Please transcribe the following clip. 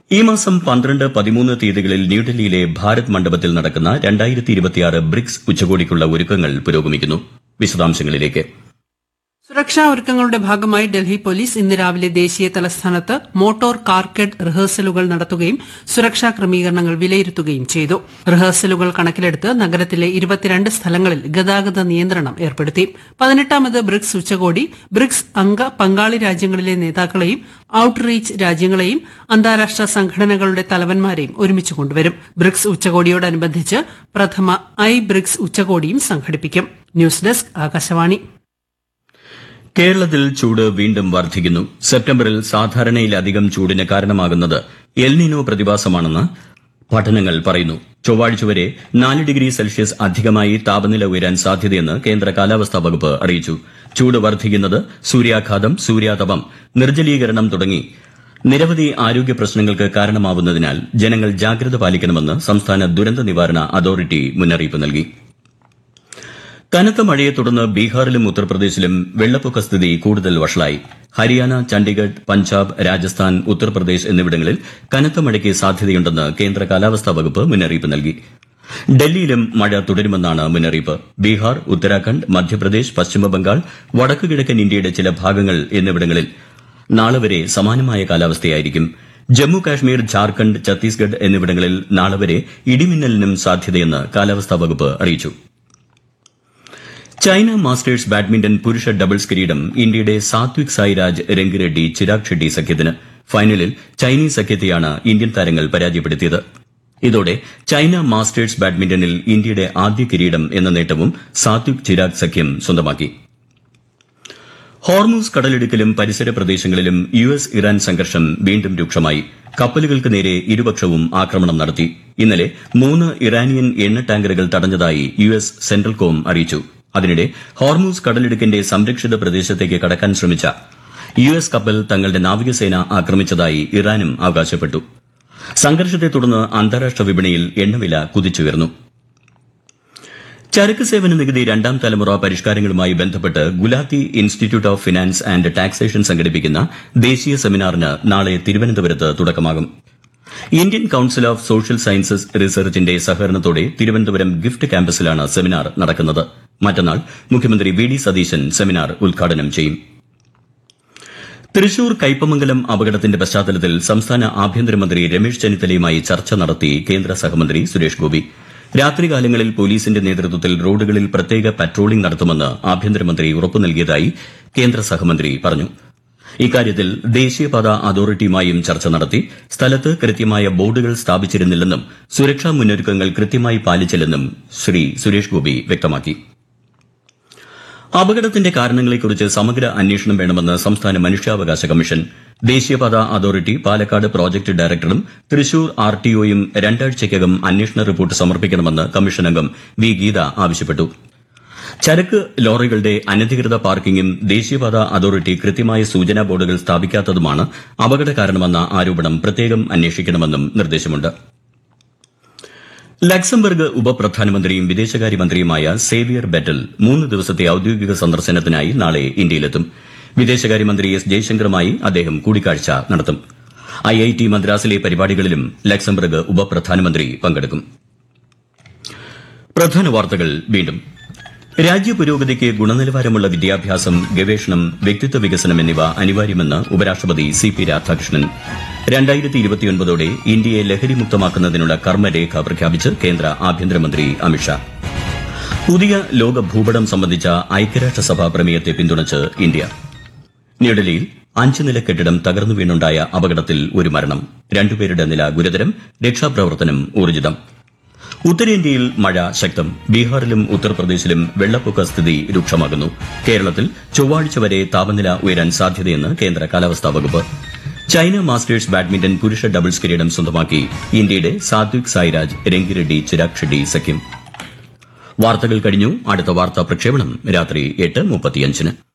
ഈ മാസം പന്ത്രണ്ട് പതിമൂന്ന് തീയതികളിൽ ന്യൂഡൽഹിയിലെ ഭാരത് മണ്ഡപത്തിൽ നടക്കുന്ന രണ്ടായിരത്തി ഇരുപത്തിയാറ് ബ്രിക്സ് ഉച്ചകോടിക്കുള്ള ഒരുക്കങ്ങൾ പുരോഗമിക്കുന്നു വിശദാംശങ്ങളിലേക്ക് സുരക്ഷാ ഒരുക്കങ്ങളുടെ ഭാഗമായി ഡൽഹി പോലീസ് ഇന്ന് രാവിലെ ദേശീയ തലസ്ഥാനത്ത് മോട്ടോർ കാർക്കഡ് റിഹേഴ്സലുകൾ നടത്തുകയും സുരക്ഷാ ക്രമീകരണങ്ങൾ വിലയിരുത്തുകയും ചെയ്തു റിഹേഴ്സലുകൾ കണക്കിലെടുത്ത് നഗരത്തിലെ ഇരുപത്തിരണ്ട് സ്ഥലങ്ങളിൽ ഗതാഗത നിയന്ത്രണം ഏർപ്പെടുത്തി പതിനെട്ടാമത് ബ്രിക്സ് ഉച്ചകോടി ബ്രിക്സ് അംഗ പങ്കാളി രാജ്യങ്ങളിലെ നേതാക്കളെയും ഔട്ട്റീച്ച് രാജ്യങ്ങളെയും അന്താരാഷ്ട്ര സംഘടനകളുടെ തലവന്മാരെയും ഒരുമിച്ച് കൊണ്ടുവരും ബ്രിക്സ് ഉച്ചകോടിയോടനുബന്ധിച്ച് പ്രഥമ ഐ ബ്രിക്സ് ഉച്ചകോടിയും സംഘടിപ്പിക്കും ന്യൂസ് ഡെസ്ക് ആകാശവാണി കേരളത്തിൽ ചൂട് വീണ്ടും വർദ്ധിക്കുന്നു സെപ്റ്റംബറിൽ സാധാരണയിലധികം ചൂടിന് കാരണമാകുന്നത് എൽനിനോ പ്രതിഭാസമാണെന്ന് പഠനങ്ങൾ പറയുന്നു ചൊവ്വാഴ്ച വരെ നാല് ഡിഗ്രി സെൽഷ്യസ് അധികമായി താപനില ഉയരാൻ സാധ്യതയെന്ന് കേന്ദ്ര കാലാവസ്ഥാ വകുപ്പ് അറിയിച്ചു ചൂട് വർദ്ധിക്കുന്നത് സൂര്യാഘാതം സൂര്യാതപം നിർജ്ജലീകരണം തുടങ്ങി നിരവധി ആരോഗ്യ പ്രശ്നങ്ങൾക്ക് കാരണമാവുന്നതിനാൽ ജനങ്ങൾ ജാഗ്രത പാലിക്കണമെന്ന് സംസ്ഥാന ദുരന്ത നിവാരണ അതോറിറ്റി മുന്നറിയിപ്പ് നൽകി കനത്ത മഴയെ തുടർന്ന് ബീഹാറിലും ഉത്തർപ്രദേശിലും വെള്ളപ്പൊക്ക സ്ഥിതി കൂടുതൽ വഷളായി ഹരിയാന ചണ്ഡിഗഡ് പഞ്ചാബ് രാജസ്ഥാൻ ഉത്തർപ്രദേശ് എന്നിവിടങ്ങളിൽ കനത്ത മഴയ്ക്ക് സാധ്യതയുണ്ടെന്ന് കേന്ദ്ര കാലാവസ്ഥാ വകുപ്പ് മുന്നറിയിപ്പ് നൽകി ഡൽഹിയിലും മഴ തുടരുമെന്നാണ് മുന്നറിയിപ്പ് ബീഹാർ ഉത്തരാഖണ്ഡ് മധ്യപ്രദേശ് പശ്ചിമബംഗാൾ വടക്കു കിഴക്കൻ ഇന്ത്യയുടെ ചില ഭാഗങ്ങൾ എന്നിവിടങ്ങളിൽ നാളെ വരെ സമാനമായ കാലാവസ്ഥയായിരിക്കും ജമ്മു കാശ്മീർ ഝാർഖണ്ഡ് ഛത്തീസ്ഗഡ് എന്നിവിടങ്ങളിൽ നാളെ വരെ ഇടിമിന്നലിനും സാധ്യതയെന്ന് കാലാവസ്ഥാ വകുപ്പ് അറിയിച്ചു ചൈന മാസ്റ്റേഴ്സ് ബാഡ്മിന്റൺ പുരുഷ ഡബിൾസ് കിരീടം ഇന്ത്യയുടെ സാത്വിക് സായിരാജ് രംഗിറെഡ്ഡി ചിരാഗ് ഷെഡ്ഡി സഖ്യത്തിന് ഫൈനലിൽ ചൈനീസ് സഖ്യത്തെയാണ് ഇന്ത്യൻ താരങ്ങൾ പരാജയപ്പെടുത്തിയത് ഇതോടെ ചൈന മാസ്റ്റേഴ്സ് ബാഡ്മിന്റണിൽ ഇന്ത്യയുടെ ആദ്യ കിരീടം എന്ന നേട്ടവും സാത്വിക് ചിരാഗ് സഖ്യം സ്വന്തമാക്കി ഹോർമൂസ് കടലിടുക്കിലും പരിസര പ്രദേശങ്ങളിലും യു എസ് ഇറാൻ സംഘർഷം വീണ്ടും രൂക്ഷമായി കപ്പലുകൾക്ക് നേരെ ഇരുപക്ഷവും ആക്രമണം നടത്തി ഇന്നലെ മൂന്ന് ഇറാനിയൻ എണ്ണ ടാങ്കറുകൾ തടഞ്ഞതായി യു എസ് സെൻട്രൽ കോം അറിയിച്ചു അതിനിടെ ഹോർമൂസ് കടലിടുക്കിന്റെ സംരക്ഷിത പ്രദേശത്തേക്ക് കടക്കാൻ ശ്രമിച്ച യു എസ് കപ്പൽ തങ്ങളുടെ നാവികസേന ആക്രമിച്ചതായി ഇറാനും അവകാശപ്പെട്ടു സംഘർഷത്തെ തുടർന്ന് അന്താരാഷ്ട്ര വിപണിയിൽ എണ്ണവില കുതിച്ചുയർന്നു ചരക്ക് സേവന നികുതി രണ്ടാം തലമുറ പരിഷ്കാരങ്ങളുമായി ബന്ധപ്പെട്ട് Gulati institute of finance and taxation സംഘടിപ്പിക്കുന്ന ദേശീയ സെമിനാറിന് നാളെ തിരുവനന്തപുരത്ത് തുടക്കമാകും Indian council of social sciences റിസർച്ചിന്റെ സഹകരണത്തോടെ തിരുവനന്തപുരം ഗിഫ്റ്റ് ക്യാമ്പസിലാണ് സെമിനാർ നടക്കുന്നത് മറ്റന്നാൾ മുഖ്യമന്ത്രി വി ഡി സതീശൻ സെമിനാർ ഉദ്ഘാടനം ചെയ്യും തൃശൂർ കയ്പമംഗലം അപകടത്തിന്റെ പശ്ചാത്തലത്തിൽ സംസ്ഥാന ആഭ്യന്തരമന്ത്രി രമേശ് ചെന്നിത്തലയുമായി ചർച്ച നടത്തി കേന്ദ്ര സഹമന്ത്രി സുരേഷ് ഗോപി രാത്രികാലങ്ങളിൽ പോലീസിന്റെ നേതൃത്വത്തിൽ റോഡുകളിൽ പ്രത്യേക പട്രോളിംഗ് നടത്തുമെന്ന് ആഭ്യന്തരമന്ത്രി ഉറപ്പു നൽകിയതായി കേന്ദ്ര സഹമന്ത്രി പറഞ്ഞു ഇക്കാര്യത്തിൽ ദേശീയപാത അതോറിറ്റിയുമായും ചർച്ച നടത്തി സ്ഥലത്ത് കൃത്യമായ ബോർഡുകൾ സ്ഥാപിച്ചിരുന്നില്ലെന്നും സുരക്ഷാ മുന്നൊരുക്കങ്ങൾ കൃത്യമായി പാലിച്ചില്ലെന്നും ശ്രീ സുരേഷ് ഗോപി വ്യക്തമാക്കി അപകടത്തിന്റെ കാരണങ്ങളെക്കുറിച്ച് സമഗ്ര അന്വേഷണം വേണമെന്ന് സംസ്ഥാന മനുഷ്യാവകാശ കമ്മീഷൻ ദേശീയപാത അതോറിറ്റി പാലക്കാട് പ്രോജക്ട് ഡയറക്ടറും തൃശൂർ ആർടിഒയും രണ്ടാഴ്ചയ്ക്കകം അന്വേഷണ റിപ്പോർട്ട് സമർപ്പിക്കണമെന്ന് കമ്മീഷൻ അംഗം വി ഗീത ആവശ്യപ്പെട്ടു ചരക്ക് ലോറികളുടെ അനധികൃത പാർക്കിംഗും ദേശീയപാത അതോറിറ്റി കൃത്യമായ സൂചനാ ബോർഡുകൾ സ്ഥാപിക്കാത്തതുമാണ് അപകട കാരണമെന്ന ആരോപണം പ്രത്യേകം അന്വേഷിക്കണമെന്നും നിർദ്ദേശമുണ്ട് ലക്സംബർഗ് ഉപപ്രധാനമന്ത്രിയും വിദേശകാര്യമന്ത്രിയുമായ സേവിയർ ബെറ്റൽ മൂന്ന് ദിവസത്തെ ഔദ്യോഗിക സന്ദർശനത്തിനായി നാളെ ഇന്ത്യയിലെത്തും വിദേശകാര്യമന്ത്രി എസ് ജയശങ്കറുമായി അദ്ദേഹം കൂടിക്കാഴ്ച നടത്തും ഐഐടി മദ്രാസിലെ പരിപാടികളിലും ലക്സംബർഗ് ഉപപ്രധാനമന്ത്രി പങ്കെടുക്കും പ്രധാന വാർത്തകൾ വീണ്ടും രാജ്യപുരോഗതിക്ക് ഗുണനിലവാരമുള്ള വിദ്യാഭ്യാസം ഗവേഷണം വ്യക്തിത്വ വികസനം എന്നിവ അനിവാര്യമെന്ന് ഉപരാഷ്ട്രപതി സി പി രാധാകൃഷ്ണൻ രണ്ടായിരത്തി ഇരുപത്തിയൊൻപതോടെ ഇന്ത്യയെ ലഹരിമുക്തമാക്കുന്നതിനുള്ള കർമ്മരേഖ പ്രഖ്യാപിച്ച് കേന്ദ്ര ആഭ്യന്തരമന്ത്രി അമിത്ഷാ പുതിയ ലോക ഭൂപടം സംബന്ധിച്ച ഐക്യരാഷ്ട്രസഭ പ്രമേയത്തെ പിന്തുണച്ച് ഇന്ത്യ ന്യൂഡൽഹിയിൽ അഞ്ച് നില കെട്ടിടം തകർന്നു വീണുണ്ടായ അപകടത്തിൽ ഒരു മരണം രണ്ടുപേരുടെ നില ഗുരുതരം രക്ഷാപ്രവർത്തനം ഊർജിതം ഉത്തരേന്ത്യയിൽ മഴ ശക്തം ബീഹാറിലും ഉത്തർപ്രദേശിലും വെള്ളപ്പൊക്ക സ്ഥിതി രൂക്ഷമാകുന്നു കേരളത്തിൽ ചൊവ്വാഴ്ച വരെ താപനില ഉയരാൻ സാധ്യതയെന്ന് കേന്ദ്ര കാലാവസ്ഥാ വകുപ്പ് ചൈന മാസ്റ്റേഴ്സ് ബാഡ്മിന്റൺ പുരുഷ ഡബിൾസ് കിരീടം സ്വന്തമാക്കി ഇന്ത്യയുടെ സാത്വിക് സായിരാജ് രംഗിറെഡ്ഡി ചിരാഗ് ഷെഡ്ഡി സഖ്യം വാർത്തകൾ കഴിഞ്ഞു അടുത്ത വാർത്താ പ്രക്ഷേപണം രാത്രി എട്ട് മുപ്പത്തിയഞ്ചിന്